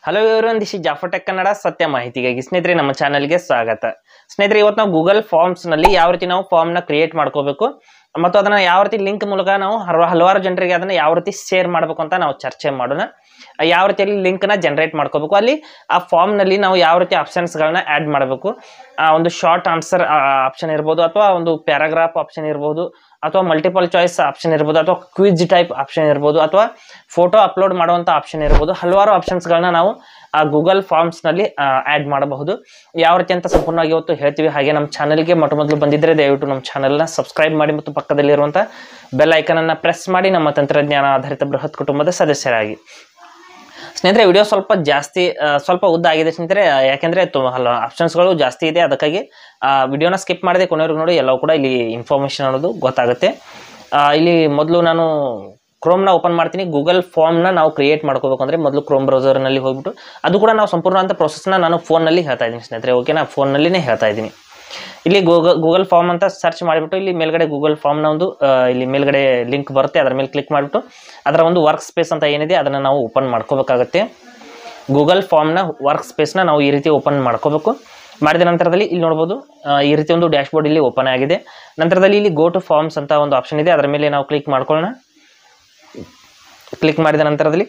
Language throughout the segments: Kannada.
ಹಲೋ ಇವರು ದಿಸ್ ಜಾಫರ್ ಟೆಕ್ ಕನ್ನಡ ಸತ್ಯ ಮಾಹಿತಿಗಾಗಿ ಸ್ನೇಹಿತರೆ ನಮ್ಮ ಚಾನಲ್ಗೆ ಸ್ವಾಗತ ಸ್ನೇಹಿತರೆ ಇವತ್ತು ನಾವು ಗೂಗಲ್ ಫಾರ್ಮ್ಸ್ ನಲ್ಲಿ ಯಾವ ರೀತಿ ನಾವು ಫಾರ್ಮ್ ನ ಕ್ರಿಯೇಟ್ ಮಾಡ್ಕೋಬೇಕು ಮತ್ತು ಅದನ್ನ ಯಾವ ರೀತಿ ಲಿಂಕ್ ಮೂಲಕ ನಾವು ಹಲವ- ಹಲವಾರು ಜನರಿಗೆ ಅದನ್ನ ಯಾವ ರೀತಿ ಶೇರ್ ಮಾಡಬೇಕು ಅಂತ ನಾವು ಚರ್ಚೆ ಮಾಡೋಣ ಆ ಯಾವ ರೀತಿಯಲ್ಲಿ ಲಿಂಕ್ ನ ಜನರೇಟ್ ಮಾಡ್ಕೋಬೇಕು ಅಲ್ಲಿ ಆ ಫಾರ್ಮ್ ನಲ್ಲಿ ನಾವು ಯಾವ ರೀತಿ ಆಪ್ಷನ್ಸ್ ಗಳನ್ನ ಆಡ್ ಮಾಡಬೇಕು ಆ ಒಂದು ಶಾರ್ಟ್ ಆನ್ಸರ್ ಆಪ್ಷನ್ ಇರ್ಬೋದು ಅಥವಾ ಒಂದು ಪ್ಯಾರಾಗ್ರಾಫ್ ಆಪ್ಷನ್ ಇರ್ಬೋದು ಅಥವಾ ಮಲ್ಟಿಪಲ್ ಚಾಯ್ಸ್ ಆಪ್ಷನ್ ಇರ್ಬೋದು ಅಥವಾ ಕ್ವಿಜ್ ಟೈಪ್ ಆಪ್ಷನ್ ಇರ್ಬೋದು ಅಥವಾ ಫೋಟೋ ಅಪ್ಲೋಡ್ ಮಾಡುವಂತ ಆಪ್ಷನ್ ಇರ್ಬೋದು ಹಲವಾರು ಆಪ್ಷನ್ಸ್ಗಳನ್ನ ನಾವು ಆ ಗೂಗಲ್ ಫಾರ್ಮ್ಸ್ ನಲ್ಲಿ ಆಡ್ ಮಾಡಬಹುದು ಯಾವ ರೀತಿ ಅಂತ ಸಂಪೂರ್ಣವಾಗಿ ಇವತ್ತು ಹೇಳ್ತೀವಿ ಹಾಗೆ ನಮ್ಮ ಚಾನಲ್ಗೆ ಮೊಟ್ಟ ಮೊದಲು ಬಂದಿದ್ರೆ ದಯವಿಟ್ಟು ನಮ್ಮ ಚಾನಲ್ನ ಸಬ್ಸ್ಕ್ರೈಬ್ ಮಾಡಿ ಮತ್ತು ಪಕ್ಕದಲ್ಲಿರುವಂಥ ಬೆಲ್ ಐಕನ್ ಅನ್ನ ಪ್ರೆಸ್ ಮಾಡಿ ನಮ್ಮ ತಂತ್ರಜ್ಞಾನ ಆಧಾರಿತ ಬೃಹತ್ ಕುಟುಂಬದ ಸದಸ್ಯರಾಗಿ ಸ್ನೇಹಿತರೆ ವಿಡಿಯೋ ಸ್ವಲ್ಪ ಜಾಸ್ತಿ ಆ, ಸ್ವಲ್ಪ ಉದ್ದ ಆಗಿದೆ ಸ್ನೇಹಿತರೆ ಆ, ಯಾಕೆಂದ್ರೆ ತು- ಹಲ ಆಪ್ಷನ್ಸ್ಗಳು ಜಾಸ್ತಿ ಇದೆ ಅದಕ್ಕಾಗಿ ಆ ವಿಡಿಯೋನ ಸ್ಕಿಪ್ ಮಾಡದೆ ಕೊನೆವರೆಗೂ ನೋಡಿ ಎಲ್ಲವೂ ಕೂಡ ಇಲ್ಲಿ ಇನ್ಫಾರ್ಮೇಷನ್ ಅನ್ನೋದು ಗೊತ್ತಾಗುತ್ತೆ ಆ, ಇಲ್ಲಿ ಮೊದಲು ನಾನು ಕ್ರೋಮ್ನ ಓಪನ್ ಮಾಡ್ತೀನಿ ಗೂಗಲ್ ಫಾರ್ಮ್ನ ನಾವು ಕ್ರಿಯೇಟ್ ಮಾಡ್ಕೋಬೇಕು ಅಂದರೆ ಮೊದಲು ಕ್ರೋಮ್ ಬ್ರೌಸರ್ನಲ್ಲಿ ಹೋಗ್ಬಿಟ್ಟು ಅದು ಕೂಡ ನಾವು ಸಂಪೂರ್ಣ ಅಂತ ಪ್ರೊಸೆಸ್ನ ನಾನು ಫೋನ್ನಲ್ಲಿ ಹೇಳ್ತಾ ಇದ್ದೀನಿ ಸ್ನೇಹಿತರೆ ಓಕೆನಾ ಫೋನ್ನಲ್ಲಿನೇ ಹೇಳ್ತಾ ಇದ್ದೀನಿ ಇಲ್ಲಿ ಗೂಗಲ್ ಗೂಗಲ್ ಫಾರ್ಮ್ ಅಂತ ಸರ್ಚ್ ಮಾಡಿಬಿಟ್ಟು ಇಲ್ಲಿ ಮೇಲ್ಗಡೆ ಗೂಗಲ್ ಫಾರ್ಮ್ನ ಒಂದು ಆ, ಇಲ್ಲಿ ಮೇಲ್ಗಡೆ ಲಿಂಕ್ ಬರುತ್ತೆ ಅದರ ಮೇಲೆ ಕ್ಲಿಕ್ ಮಾಡಿಬಿಟ್ಟು ಅದರ ಒಂದು ವರ್ಕ್ ಸ್ಪೇಸ್ ಅಂತ ಏನಿದೆ ಅದನ್ನು ನಾವು ಓಪನ್ ಮಾಡ್ಕೋಬೇಕಾಗತ್ತೆ ಗೂಗಲ್ ಫಾರ್ಮ್ನ ವರ್ಕ್ ಸ್ಪೇಸ್ನ ನಾವು ಈ ರೀತಿ ಓಪನ್ ಮಾಡ್ಕೋಬೇಕು ಮಾಡಿದ ನಂತರದಲ್ಲಿ ಇಲ್ಲಿ ನೋಡ್ಬೋದು ಆ, ಈ ರೀತಿ ಒಂದು ಡ್ಯಾಶ್ ಬೋರ್ಡ್ ಇಲ್ಲಿ ಓಪನ್ ಆಗಿದೆ ನಂತರದಲ್ಲಿ ಇಲ್ಲಿ ಗೋ ಟು ಫಾರ್ಮ್ಸ್ ಅಂತ ಒಂದು ಆಪ್ಷನ್ ಇದೆ ಅದರ ಮೇಲೆ ನಾವು ಕ್ಲಿಕ್ ಮಾಡ್ಕೊಳ್ಳೋಣ ಕ್ಲಿಕ್ ಮಾಡಿದ ನಂತರದಲ್ಲಿ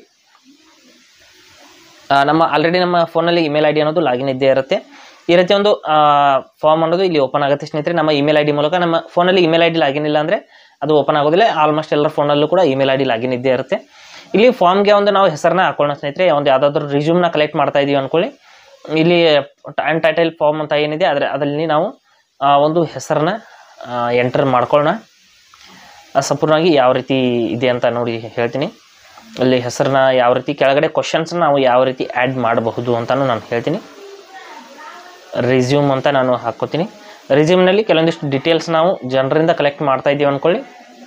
ಆ, ನಮ್ಮ ಆಲ್ರೆಡಿ ನಮ್ಮ ಫೋನಲ್ಲಿ ಇಮೇಲ್ ಐ ಡಿ ಅನ್ನೋದು ಲಾಗಿನ್ ಇದ್ದೇ ಇರುತ್ತೆ ಈ ರೀತಿ ಒಂದು ಫಾರ್ಮ್ ಅನ್ನೋದು ಇಲ್ಲಿ ಓಪನ್ ಆಗುತ್ತೆ ಸ್ನೇಹಿತರೆ ನಮ್ಮ ಇಮೇಲ್ ಐ ಡಿ ಮೂಲಕ ನಮ್ಮ ಫೋನಲ್ಲಿ ಇಮೇಲ್ ಐ ಡಿ ಲಾಗಿನ್ ಇಲ್ಲ ಅಂದರೆ ಅದು ಓಪನ್ ಆಗೋದಿಲ್ಲ ಆಲ್ಮೋಸ್ಟ್ ಎಲ್ಲರ ಫೋನಲ್ಲೂ ಕೂಡ ಇಮೇಲ್ ಐ ಡಿ ಲಾಗಿನ್ ಇದ್ದೇ ಇರುತ್ತೆ ಇಲ್ಲಿ ಫಾರ್ಮ್ಗೆ ಒಂದು ನಾವು ಹೆಸರನ್ನ ಹಾಕೊಳ್ಳೋಣ ಸ್ನೇಹಿತರೆ ಒಂದು ಯಾವುದಾದ್ರೂ ರಿಸ್ಯೂಮ್ನ ಕಲೆಕ್ಟ್ ಮಾಡ್ತಾ ಇದೀವಿ ಅಂದ್ಕೊಳ್ಳಿ ಇಲ್ಲಿ ಆ್ಯಂಡ್ ಟೈಟಲ್ ಫಾರ್ಮ್ ಅಂತ ಏನಿದೆ ಅದರ ಅದರಲ್ಲಿ ನಾವು ಆ, ಒಂದು ಹೆಸರನ್ನ ಎಂಟರ್ ಮಾಡ್ಕೊಳ್ಳೋಣ ಆ, ಸಂಪೂರ್ಣವಾಗಿ ಯಾವ ರೀತಿ ಇದೆ ಅಂತ ನೋಡಿ ಹೇಳ್ತೀನಿ ಅಲ್ಲಿ ಹೆಸರನ್ನ ಯಾವ ರೀತಿ ಕೆಳಗಡೆ ಕ್ವಶನ್ಸ್ನ ನಾವು ಯಾವ ರೀತಿ ಆ್ಯಡ್ ಮಾಡಬಹುದು ಅಂತಾನು ನಾನು ಹೇಳ್ತೀನಿ ರಿಸ್ಯೂಮ್ ಅಂತ ನಾನು ಹಾಕ್ಕೋತೀನಿ ರಿಸ್ಯೂಮ್ನಲ್ಲಿ ಕೆಲವೊಂದಿಷ್ಟು ಡೀಟೇಲ್ಸ್ ನಾವು ಜನರಿಂದ ಕಲೆಕ್ಟ್ ಮಾಡ್ತಾ ಇದ್ದೀವಿ ಅಂದ್ಕೊಳ್ಳಿ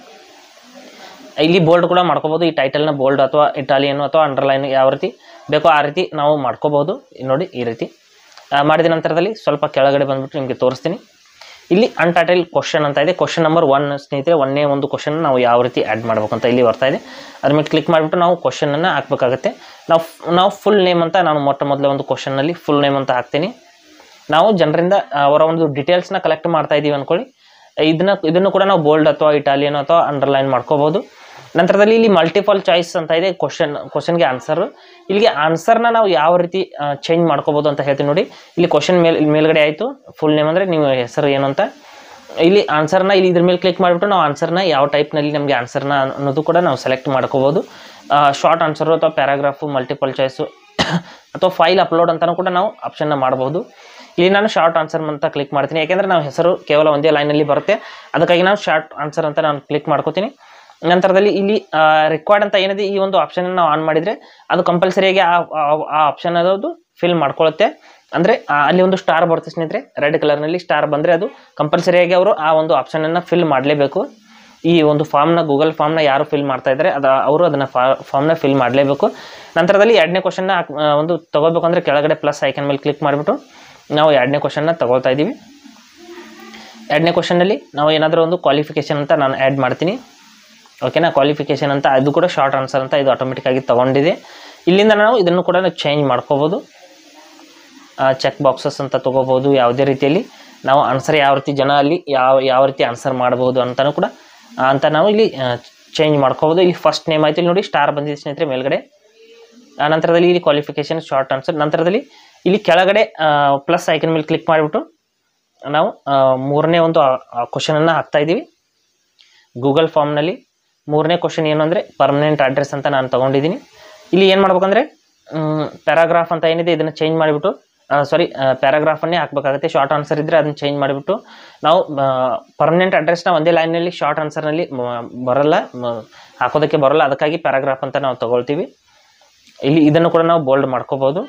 ಇಲ್ಲಿ ಬೋಲ್ಡ್ ಕೂಡ ಮಾಡ್ಕೋಬೋದು ಈ ಟೈಟಲ್ನ ಬೋಲ್ಡ್ ಅಥವಾ ಇಟಾಲಿಯನ್ ಅಥವಾ ಅಂಡರ್ಲೈನ್ ಯಾವ ರೀತಿ ಬೇಕೋ ಆ ರೀತಿ ನಾವು ಮಾಡ್ಕೋಬೋದು ನೋಡಿ ಈ ರೀತಿ ಆ, ಮಾಡಿದ ನಂತರದಲ್ಲಿ ಸ್ವಲ್ಪ ಕೆಳಗಡೆ ಬಂದ್ಬಿಟ್ಟು ನಿಮಗೆ ತೋರಿಸ್ತೀನಿ ಇಲ್ಲಿ ಅನ್ಟೈಟಲ್ ಕ್ವಶನ್ ಅಂತ ಇದೆ ಕ್ವಶನ್ ನಂಬರ್ ಒನ್ ಸ್ನೇಹಿತರೆ ಒಂದೇ ಒಂದು ಕ್ವಶನ್ ನಾವು ಯಾವ ರೀತಿ ಆ್ಯಡ್ ಮಾಡಬೇಕು ಅಂತ ಇಲ್ಲಿ ಬರ್ತಾ ಇದೆ ಅದ್ರ ಮೇಲೆ ಕ್ಲಿಕ್ ಮಾಡಿಬಿಟ್ಟು ನಾವು ಕ್ವಶನನ್ನು ಹಾಕಬೇಕಾಗತ್ತೆ ನಾವು ನಾವು ಫುಲ್ ನೇಮ್ ಅಂತ ನಾನು ಮೊಟ್ಟ ಮೊದಲ ಒಂದು ಕ್ವಶನ್ನಲ್ಲಿ ಫುಲ್ ನೇಮ್ ಅಂತ ಹಾಕ್ತೀನಿ ನಾವು ಜನರಿಂದ ಅವರ ಒಂದು ಡೀಟೇಲ್ಸ್ನ ಕಲೆಕ್ಟ್ ಮಾಡ್ತಾ ಇದ್ದೀವಿ ಅಂದ್ಕೊಳ್ಳಿ ಇದನ್ನ ಇದನ್ನು ಕೂಡ ನಾವು ಬೋಲ್ಡ್ ಅಥವಾ ಇಟಾಲಿಯನ್ ಅಥವಾ ಅಂಡರ್ಲೈನ್ ಮಾಡ್ಕೋಬೋದು ನಂತರದಲ್ಲಿ ಇಲ್ಲಿ ಮಲ್ಟಿಪಲ್ ಚಾಯ್ಸ್ ಅಂತ ಇದೆ ಕ್ವಶನ್ ಕ್ವಶನ್ಗೆ ಆನ್ಸರ್ ಇಲ್ಲಿಗೆ ಆನ್ಸರ್ನ ನಾವು ಯಾವ ರೀತಿ ಚೇಂಜ್ ಮಾಡ್ಕೋಬೋದು ಅಂತ ಹೇಳ್ತೀನಿ ನೋಡಿ ಇಲ್ಲಿ ಕ್ವಶನ್ ಮೇಲ್ ಮೇಲ್ಗಡೆ ಆಯಿತು ಫುಲ್ ನೇಮ್ ಅಂದರೆ ನೀವು ಹೆಸರು ಏನು ಅಂತ ಇಲ್ಲಿ ಆನ್ಸರ್ನ ಇಲ್ಲಿ ಇದ್ರ ಮೇಲೆ ಕ್ಲಿಕ್ ಮಾಡಿಬಿಟ್ಟು ನಾವು ಆನ್ಸರ್ನ ಯಾವ ಟೈಪ್ನಲ್ಲಿ ನಮಗೆ ಆನ್ಸರ್ನ ಅನ್ನೋದು ಕೂಡ ನಾವು ಸೆಲೆಕ್ಟ್ ಮಾಡ್ಕೋಬೋದು ಶಾರ್ಟ್ ಆನ್ಸರು ಅಥವಾ ಪ್ಯಾರಾಗ್ರಾಫು ಮಲ್ಟಿಪಲ್ ಚಾಯ್ಸು ಅಥವಾ ಫೈಲ್ ಅಪ್ಲೋಡ್ ಅಂತಲೂ ಕೂಡ ನಾವು ಆಪ್ಷನ್ನ ಮಾಡಬಹುದು ಇಲ್ಲಿ ನಾನು ಶಾರ್ಟ್ ಆನ್ಸರ್ ಅಂತ ಕ್ಲಿಕ್ ಮಾಡ್ತೀನಿ ಯಾಕೆಂದರೆ ನಾವು ಹೆಸರು ಕೇವಲ ಒಂದೇ ಲೈನಲ್ಲಿ ಬರುತ್ತೆ ಅದಕ್ಕಾಗಿ ನಾನು ಶಾರ್ಟ್ ಆನ್ಸರ್ ಅಂತ ನಾನು ಕ್ಲಿಕ್ ಮಾಡ್ಕೋತೀನಿ ನಂತರದಲ್ಲಿ ಇಲ್ಲಿ ರಿಕ್ವೈರ್ಡ್ ಅಂತ ಏನಿದೆ ಈ ಒಂದು ಆಪ್ಷನ್ ನಾವು ಆನ್ ಮಾಡಿದರೆ ಅದು ಕಂಪಲ್ಸರಿಯಾಗಿ ಆ ಆ ಆಪ್ಷನ್ ಅನ್ನೋದು ಫಿಲ್ ಮಾಡ್ಕೊಳ್ಳುತ್ತೆ ಅಂದರೆ ಅಲ್ಲಿ ಒಂದು ಸ್ಟಾರ್ ಬರುತ್ತೆ ಸ್ನೇಹಿತರೆ ರೆಡ್ ಕಲರ್ನಲ್ಲಿ ಸ್ಟಾರ್ ಬಂದರೆ ಅದು ಕಂಪಲ್ಸರಿಯಾಗಿ ಅವರು ಆ ಒಂದು ಆಪ್ಷನನ್ನು ಫಿಲ್ ಮಾಡಲೇಬೇಕು ಈ ಒಂದು ಫಾರ್ಮ್ನ ಗೂಗಲ್ ಫಾರ್ಮ್ನ ಯಾರು ಫಿಲ್ ಮಾಡ್ತಾ ಇದ್ದಾರೆ ಅದು ಅವರು ಅದನ್ನು ಫಾರ್ಮ್ನ ಫಿಲ್ ಮಾಡಲೇಬೇಕು ನಂತರದಲ್ಲಿ ಎರಡನೇ ಕ್ವಶನ್ನ ಒಂದು ತಗೋಬೇಕು ಅಂದರೆ ಕೆಳಗಡೆ ಪ್ಲಸ್ ಐಕನ್ ಮೇಲೆ ಕ್ಲಿಕ್ ಮಾಡಿಬಿಟ್ಟು ನಾವು ಎರಡನೇ ಕ್ವಶನ್ನ ತಗೊಳ್ತಾ ಇದ್ದೀವಿ ಎರಡನೇ ಕ್ವಶನಲ್ಲಿ ನಾವು ಏನಾದರೂ ಒಂದು ಕ್ವಾಲಿಫಿಕೇಷನ್ ಅಂತ ನಾನು ಆ್ಯಡ್ ಮಾಡ್ತೀನಿ ಓಕೆನಾ ಕ್ವಾಲಿಫಿಕೇಷನ್ ಅಂತ ಅದು ಕೂಡ ಶಾರ್ಟ್ ಆನ್ಸರ್ ಅಂತ ಇದು ಆಟೋಮೆಟಿಕ್ ಆಗಿ ತೊಗೊಂಡಿದೆ ಇಲ್ಲಿಂದ ನಾವು ಇದನ್ನು ಕೂಡ ಚೇಂಜ್ ಮಾಡ್ಕೋಬೋದು ಚೆಕ್ ಬಾಕ್ಸಸ್ ಅಂತ ತೊಗೋಬೋದು ಯಾವುದೇ ರೀತಿಯಲ್ಲಿ ನಾವು ಆನ್ಸರ್ ಯಾವ ರೀತಿ ಜನ ಅಲ್ಲಿ ಯಾವ ಯಾವ ರೀತಿ ಆನ್ಸರ್ ಮಾಡ್ಬೋದು ಅಂತಲೂ ಕೂಡ ಆ, ಅಂತ ನಾವು ಇಲ್ಲಿ ಚೇಂಜ್ ಮಾಡ್ಕೋಬೋದು ಇಲ್ಲಿ ಫಸ್ಟ್ ನೇಮ್ ಆಯಿತು ಇಲ್ಲಿ ನೋಡಿ ಸ್ಟಾರ್ ಬಂದಿದೆ ಸ್ನೇಹಿತರೆ ಮೇಲ್ಗಡೆ ಆ ನಂತರದಲ್ಲಿ ಇಲ್ಲಿ ಕ್ವಾಲಿಫಿಕೇಷನ್ ಶಾರ್ಟ್ ಆನ್ಸರ್ ನಂತರದಲ್ಲಿ ಇಲ್ಲಿ ಕೆಳಗಡೆ ಪ್ಲಸ್ ಐಕನ್ ಮೇಲೆ ಕ್ಲಿಕ್ ಮಾಡಿಬಿಟ್ಟು ನಾವು ಆ, ಮೂರನೇ ಒಂದು ಕ್ವಶನನ್ನು ಹಾಕ್ತಾ ಇದ್ದೀವಿ ಗೂಗಲ್ ಫಾರ್ಮ್ನಲ್ಲಿ ಮೂರನೇ ಕ್ವಶನ್ ಏನು ಅಂದರೆ ಪರ್ಮನೆಂಟ್ ಅಡ್ರೆಸ್ ಅಂತ ನಾನು ತೊಗೊಂಡಿದ್ದೀನಿ ಇಲ್ಲಿ ಏನು ಮಾಡ್ಬೇಕಂದ್ರೆ ಪ್ಯಾರಾಗ್ರಾಫ್ ಅಂತ ಏನಿದೆ ಇದನ್ನು ಚೇಂಜ್ ಮಾಡಿಬಿಟ್ಟು ಸಾರಿ ಪ್ಯಾರಾಗ್ರಾಫನ್ನೇ ಹಾಕಬೇಕಾಗುತ್ತೆ ಶಾರ್ಟ್ ಆನ್ಸರ್ ಇದ್ದರೆ ಅದನ್ನು ಚೇಂಜ್ ಮಾಡಿಬಿಟ್ಟು ನಾವು ಪರ್ಮನೆಂಟ್ ಅಡ್ರೆಸ್ನ ಒಂದೇ ಲೈನಲ್ಲಿ ಶಾರ್ಟ್ ಆನ್ಸರ್ನಲ್ಲಿ ಬರಲ್ಲ ಮ- ಹಾಕೋದಕ್ಕೆ ಬರಲ್ಲ ಅದಕ್ಕಾಗಿ ಪ್ಯಾರಾಗ್ರಾಫ್ ಅಂತ ನಾವು ತೊಗೊಳ್ತೀವಿ ಇಲ್ಲಿ ಇದನ್ನು ಕೂಡ ನಾವು ಬೋಲ್ಡ್ ಮಾಡ್ಕೋಬೋದು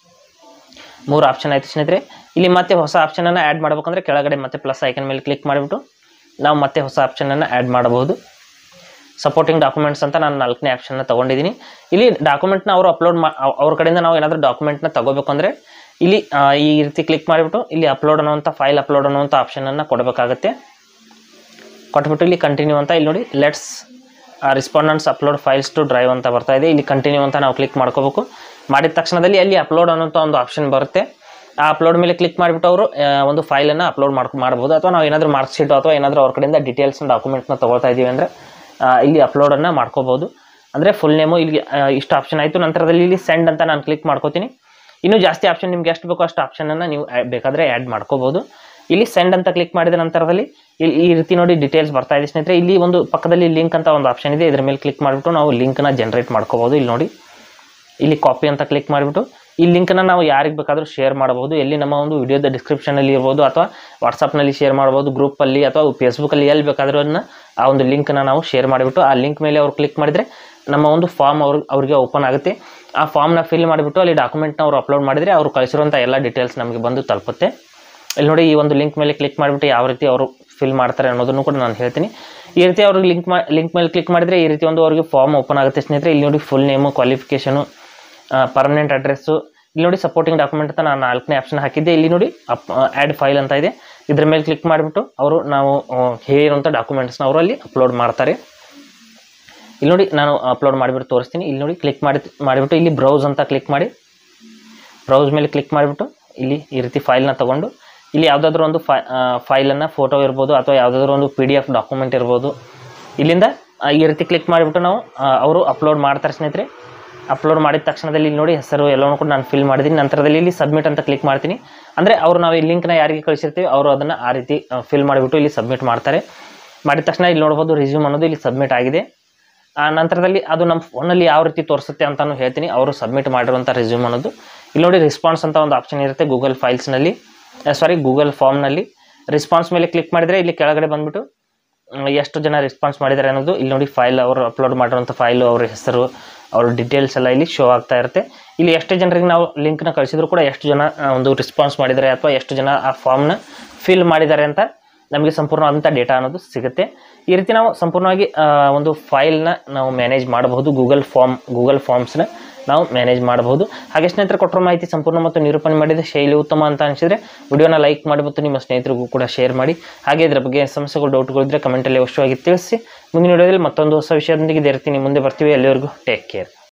ಮೂರು ಆಪ್ಷನ್ ಆಯ್ತು ಸ್ನೇಹಿತರೆ ಇಲ್ಲಿ ಮತ್ತೆ ಹೊಸ ಆಪ್ಷನನ್ನು ಆ್ಯಡ್ ಮಾಡ್ಬೇಕಂದ್ರೆ ಕೆಳಗಡೆ ಮತ್ತೆ ಪ್ಲಸ್ ಐಕನ್ ಮೇಲೆ ಕ್ಲಿಕ್ ಮಾಡಿಬಿಟ್ಟು ನಾವು ಮತ್ತೆ ಹೊಸ ಆಪ್ಷನನ್ನು ಆ್ಯಡ್ ಮಾಡಬಹುದು ಸಪೋರ್ಟಿಂಗ್ ಡಾಕ್ಯುಮೆಂಟ್ಸ್ ಅಂತ ನಾನು ನಾಲ್ಕನೇ ಆಪ್ಷನ್ನ ತೊಗೊಂಡಿದ್ದೀನಿ ಇಲ್ಲಿ ಡಾಕ್ಯುಮೆಂಟ್ನ ಅವರು ಅಪ್ಲೋಡ್ ಮಾ ಅವ್- ಅವ್ರ ಕಡೆಯಿಂದ ನಾವು ಏನಾದರೂ ಡಾಕ್ಯುಮೆಂಟ್ನ ತಗೋಬೇಕು ಅಂದರೆ ಇಲ್ಲಿ ಆ, ಈ ರೀತಿ ಕ್ಲಿಕ್ ಮಾಡಿಬಿಟ್ಟು ಇಲ್ಲಿ ಅಪ್ಲೋಡ್ ಅನ್ನುವಂಥ ಫೈಲ್ ಅಪ್ಲೋಡ್ ಅನ್ನುವಂಥ ಆಪ್ಷನನ್ನು ಕೊಡಬೇಕಾಗತ್ತೆ ಕೊಟ್ಬಿಟ್ಟು ಇಲ್ಲಿ ಕಂಟಿನ್ಯೂ ಅಂತ ಇಲ್ಲಿ ನೋಡಿ let's respondents upload files to drive ಅಂತ ಬರ್ತಾ ಇದೆ ಇಲ್ಲಿ ಕಂಟಿನ್ಯೂ ಅಂತ ನಾವು ಕ್ಲಿಕ್ ಮಾಡ್ಕೋಬೇಕು ಮಾಡಿದ ತಕ್ಷಣದಲ್ಲಿ ಅಲ್ಲಿ ಅಪ್ಲೋಡ್ ಅನ್ನೋಂಥ ಒಂದು ಆಪ್ಷನ್ ಬರುತ್ತೆ ಆ ಅಪ್ಲೋಡ್ ಮೇಲೆ ಕ್ಲಿಕ್ ಮಾಡಿಬಿಟ್ಟು ಅವರು ಒಂದು ಫೈಲನ್ನು ಅಪ್ಲೋಡ್ ಮಾಡ್ಕೊ ಮಾಡ್ಬೋದು ಅಥವಾ ನಾವು ಏನಾದರೂ ಮಾರ್ಕ್ ಶೀಟು ಅಥವಾ ಏನಾದರೂ ಅವ್ರ ಕಡೆಯಿಂದ ಡೀಟೇಲ್ಸ್ನ ಡಾಕ್ಯುಮೆಂಟ್ನ ತೊಗೊಳ್ತಾ ಇದ್ದೀವಿ ಅಂದರೆ ಇಲ್ಲಿ ಅಪ್ಲೋಡನ್ನು ಮಾಡ್ಕೋಬೋದು ಅಂದರೆ ಫುಲ್ ನೇಮು ಇಲ್ಲಿ ಆ, ಇಷ್ಟು ಆಪ್ಷನ್ ಆಯಿತು ನಂತರದಲ್ಲಿ ಇಲ್ಲಿ ಸೆಂಡ್ ಅಂತ ನಾನು ಕ್ಲಿಕ್ ಮಾಡ್ಕೋತೀನಿ ಇನ್ನೂ ಜಾಸ್ತಿ ಆಪ್ಷನ್ ನಿಮ್ಗೆ ಎಷ್ಟು ಬೇಕೋ ಅಷ್ಟು ಆಪ್ಷನನ್ನು ನೀವು add- ಬೇಕಾದರೆ ಆ್ಯಡ್ ಮಾಡ್ಕೋಬೋದು ಇಲ್ಲಿ ಸೆಂಡ್ ಅಂತ ಕ್ಲಿಕ್ ಮಾಡಿದ ನಂತರದಲ್ಲಿ ಇಲ್ಲಿ ಈ ರೀತಿ ನೋಡಿ ಡೀಟೇಲ್ಸ್ ಬರ್ತಾ ಇದೆ ಸ್ನೇಹಿತರೆ ಇಲ್ಲಿ ಒಂದು ಪಕ್ಕದಲ್ಲಿ ಲಿಂಕ್ ಅಂತ ಒಂದು ಆಪ್ಷನ್ ಇದೆ ಇದ್ರ ಮೇಲೆ ಕ್ಲಿಕ್ ಮಾಡಿಬಿಟ್ಟು ನಾವು ಲಿಂಕ್ನ ಜನ್ರೇಟ್ ಮಾಡ್ಕೋಬೋದು ಇಲ್ಲಿ ನೋಡಿ ಇಲ್ಲಿ ಕಾಪಿ ಅಂತ ಕ್ಲಿಕ್ ಮಾಡಿಬಿಟ್ಟು ಈ ಲಿಂಕನ್ನು ನಾವು ಯಾರಿಗೆ ಬೇಕಾದರೂ ಶೇರ್ ಮಾಡಬಹುದು ಎಲ್ಲಿ ನಮ್ಮ ಒಂದು ವಿಡಿಯೋದ ಡಿಸ್ಕ್ರಿಪ್ಷನಲ್ಲಿ ಇರ್ಬೋದು ಅಥವಾ ವಾಟ್ಸಪ್ನಲ್ಲಿ ಶೇರ್ ಮಾಡ್ಬೋದು ಗ್ರೂಪಲ್ಲಿ ಅಥವಾ ಫೇಸ್ಬುಕ್ಕಲ್ಲಿ ಎಲ್ಲಿ ಬೇಕಾದರೂ ಅದನ್ನ ಆ ಒಂದು ಲಿಂಕನ್ನು ನಾವು ಶೇರ್ ಮಾಡಿಬಿಟ್ಟು ಆ ಲಿಂಕ್ ಮೇಲೆ ಅವ್ರು ಕ್ಲಿಕ್ ಮಾಡಿದರೆ ನಮ್ಮ ಒಂದು ಫಾರ್ಮ್ ಅವ್ರಿಗೆ ಅವ್ರಿಗೆ ಓಪನ್ ಆಗುತ್ತೆ ಆ ಫಾರ್ಮ್ನ ಫಿಲ್ ಮಾಡಿಬಿಟ್ಟು ಅಲ್ಲಿ ಡಾಕ್ಯುಮೆಂಟ್ನ ಅವ್ರು ಅಪ್ಲೋಡ್ ಮಾಡಿದರೆ ಅವ್ರು ಕಳಿಸಿರುವಂಥ ಎಲ್ಲ ಡೀಟೇಲ್ಸ್ ನಮಗೆ ಬಂದು ತಲುಪುತ್ತೆ ಇಲ್ಲಿ ನೋಡಿ ಈ ಒಂದು ಲಿಂಕ್ ಮೇಲೆ ಕ್ಲಿಕ್ ಮಾಡಿಬಿಟ್ಟು ಯಾವ ರೀತಿ ಅವರು ಫಿಲ್ ಮಾಡ್ತಾರೆ ಅನ್ನೋದನ್ನು ಕೂಡ ನಾನು ಹೇಳ್ತೀನಿ ಈ ರೀತಿ ಅವರು ಲಿಂಕ್ ಮಾ ಲಿಂಕ್ ಮೇಲೆ ಕ್ಲಿಕ್ ಮಾಡಿದರೆ ಈ ರೀತಿ ಒಂದು ಅವ್ರಿಗೆ ಫಾರ್ಮ್ ಓಪನ್ ಆಗುತ್ತೆ ಸ್ನೇಹಿತರೆ ಇಲ್ಲಿ ನೋಡಿ full name qualification permanent address ಇಲ್ಲಿ ನೋಡಿ ಸಪೋರ್ಟಿಂಗ್ ಡಾಕ್ಯುಮೆಂಟ್ ಅಂತ ನಾನು ನಾಲ್ಕನೇ ಆಪ್ಷನ್ ಹಾಕಿದ್ದೆ ಇಲ್ಲಿ ನೋಡಿ ಅಪ್ ಆ್ಯಡ್ ಫೈಲ್ ಅಂತ ಇದೆ ಇದ್ರ ಮೇಲೆ ಕ್ಲಿಕ್ ಮಾಡಿಬಿಟ್ಟು ಅವರು ನಾವು ಆ, ಹೇಳಿರುವಂಥ ಡಾಕ್ಯುಮೆಂಟ್ಸ್ನ ಅವರು ಅಲ್ಲಿ ಅಪ್ಲೋಡ್ ಮಾಡ್ತಾರೆ ಇಲ್ಲಿ ನೋಡಿ ನಾನು ಅಪ್ಲೋಡ್ ಮಾಡಿಬಿಟ್ಟು ತೋರಿಸ್ತೀನಿ ಇಲ್ಲಿ ನೋಡಿ ಕ್ಲಿಕ್ ಮಾಡಿ ಮಾಡಿಬಿಟ್ಟು ಇಲ್ಲಿ ಬ್ರೌಸ್ ಅಂತ ಕ್ಲಿಕ್ ಮಾಡಿ ಬ್ರೌಸ್ ಮೇಲೆ ಕ್ಲಿಕ್ ಮಾಡಿಬಿಟ್ಟು ಇಲ್ಲಿ ಈ ರೀತಿ ಫೈಲ್ನ ತೊಗೊಂಡು ಇಲ್ಲಿ ಯಾವುದಾದ್ರೂ ಒಂದು ಫೈ ಫೈಲನ್ನು ಫೋಟೋ ಇರ್ಬೋದು ಅಥವಾ ಯಾವುದಾದ್ರೂ ಒಂದು ಪಿ ಡಿ ಎಫ್ ಡಾಕ್ಯುಮೆಂಟ್ ಇರ್ಬೋದು ಇಲ್ಲಿಂದ ಆ, ಈ ರೀತಿ ಕ್ಲಿಕ್ ಮಾಡಿಬಿಟ್ಟು ನಾವು ಆ, ಅವರು ಅಪ್ಲೋಡ್ ಮಾಡ್ತಾರೆ ಸ್ನೇಹಿತರೆ ಅಪ್ಲೋಡ್ ಮಾಡಿದ ತಕ್ಷಣದಲ್ಲಿ ಇಲ್ಲಿ ನೋಡಿ ಹೆಸರು ಎಲ್ಲವೂ ಕೂಡ ನಾನು ಫಿಲ್ ಮಾಡಿದ್ದೀನಿ ನಂತರದಲ್ಲಿ ಇಲ್ಲಿ ಸಬ್ಮಿಟ್ ಅಂತ ಕ್ಲಿಕ್ ಮಾಡ್ತೀನಿ ಅಂದರೆ ಅವರು ನಾವು ಈ ಲಿಂಕ್ನ ಯಾರಿಗೆ ಕಳಿಸಿರ್ತೀವಿ ಅವರು ಅದನ್ನು ಆ ರೀತಿ ಫಿಲ್ ಮಾಡಿಬಿಟ್ಟು ಇಲ್ಲಿ ಸಬ್ಮಿಟ್ ಮಾಡ್ತಾರೆ ಮಾಡಿದ ತಕ್ಷಣ ಇಲ್ಲಿ ನೋಡ್ಬೋದು ರಿಸ್ಯೂಮ್ ಅನ್ನೋದು ಇಲ್ಲಿ ಸಬ್ಮಿಟ್ ಆಗಿದೆ ಆ ನಂತರದಲ್ಲಿ ಅದು ನಮ್ಮ ಫೋನಲ್ಲಿ ಯಾವ ರೀತಿ ತೋರಿಸುತ್ತೆ ಅಂತಾನು ಹೇಳ್ತೀನಿ ಅವರು ಸಬ್ಮಿಟ್ ಮಾಡಿರುವಂಥ ರೆಸ್ಯೂಮ್ ಅನ್ನೋದು ಇಲ್ಲಿ ನೋಡಿ ರೆಸ್ಪಾನ್ಸ್ ಅಂತ ಒಂದು ಆಪ್ಷನ್ ಇರುತ್ತೆ ಗೂಗಲ್ ಫೈಲ್ಸ್ನಲ್ಲಿ ಸಾರಿ ಗೂಗಲ್ ಫಾರ್ಮ್ನಲ್ಲಿ ರೆಸ್ಪಾನ್ಸ್ ಮೇಲೆ ಕ್ಲಿಕ್ ಮಾಡಿದರೆ ಇಲ್ಲಿ ಕೆಳಗಡೆ ಬಂದುಬಿಟ್ಟು ಎಷ್ಟು ಜನ ರೆಸ್ಪಾನ್ಸ್ ಮಾಡಿದ್ದಾರೆ ಅನ್ನೋದು ಇಲ್ಲಿ ನೋಡಿ ಫೈಲ್ ಅವರು ಅಪ್ಲೋಡ್ ಮಾಡಿರುವಂಥ ಫೈಲು ಅವ್ರ ಹೆಸರು ಅವ್ರ ಡೀಟೇಲ್ಸ್ ಎಲ್ಲ ಇಲ್ಲಿ ಶೋ ಆಗ್ತಾ ಇರುತ್ತೆ ಇಲ್ಲಿ ಎಷ್ಟು ಜನರಿಗೆ ನಾವು ಲಿಂಕ್ನ ಕಳಿಸಿದ್ರು ಕೂಡ ಎಷ್ಟು ಜನ ಆ, ಒಂದು ರೆಸ್ಪಾನ್ಸ್ ಮಾಡಿದ್ದಾರೆ ಅಥವಾ ಎಷ್ಟು ಜನ ಆ ಫಾರ್ಮ್ನ ಫಿಲ್ ಮಾಡಿದ್ದಾರೆ ಅಂತ ನಮಗೆ ಸಂಪೂರ್ಣವಾದಂಥ ಡೇಟಾ ಅನ್ನೋದು ಸಿಗುತ್ತೆ ಈ ರೀತಿ ನಾವು ಸಂಪೂರ್ಣವಾಗಿ ಆ, ಒಂದು ಫೈಲ್ನ ನಾವು ಮ್ಯಾನೇಜ್ ಮಾಡಬಹುದು ಗೂಗಲ್ ಫಾರ್ಮ್ ಗೂಗಲ್ ಫಾರ್ಮ್ಸ್ನ ನಾವು ಮ್ಯಾನೇಜ್ ಮಾಡಬಹುದು ಹಾಗೆ ಸ್ನೇಹಿತರೆ ಕೊಟ್ಟರು ಮಾಹಿತಿ ಸಂಪೂರ್ಣ ಮತ್ತು ನಿರೂಪಣೆ ಮಾಡಿದ ಶೈಲಿ ಉತ್ತಮ ಅಂತ ಅನಿಸಿದರೆ ವಿಡಿಯೋನ ಲೈಕ್ ಮಾಡಿ ಮತ್ತು ನಿಮ್ಮ ಸ್ನೇಹಿತರಿಗೂ ಕೂಡ ಶೇರ್ ಮಾಡಿ ಹಾಗೆ ಇದರ ಬಗ್ಗೆ ಸಮಸ್ಯೆಗಳು ಡೌಟ್ಗಳಿದ್ದರೆ ಕಮೆಂಟಲ್ಲಿ ಅವಶ್ಯವಾಗಿ ತಿಳಿಸಿ ಮುಂದಿನ ವಿಡಿಯೋದಲ್ಲಿ ಮತ್ತೊಂದು ಹೊಸ ವಿಷಯದೊಂದಿಗೆ ಇದೇ ರೀತಿ ನಿಮ್ಮ ಮುಂದೆ ಬರ್ತೀವಿ ಎಲ್ಲಿವರೆಗೂ ಟೇಕ್ ಕೇರ್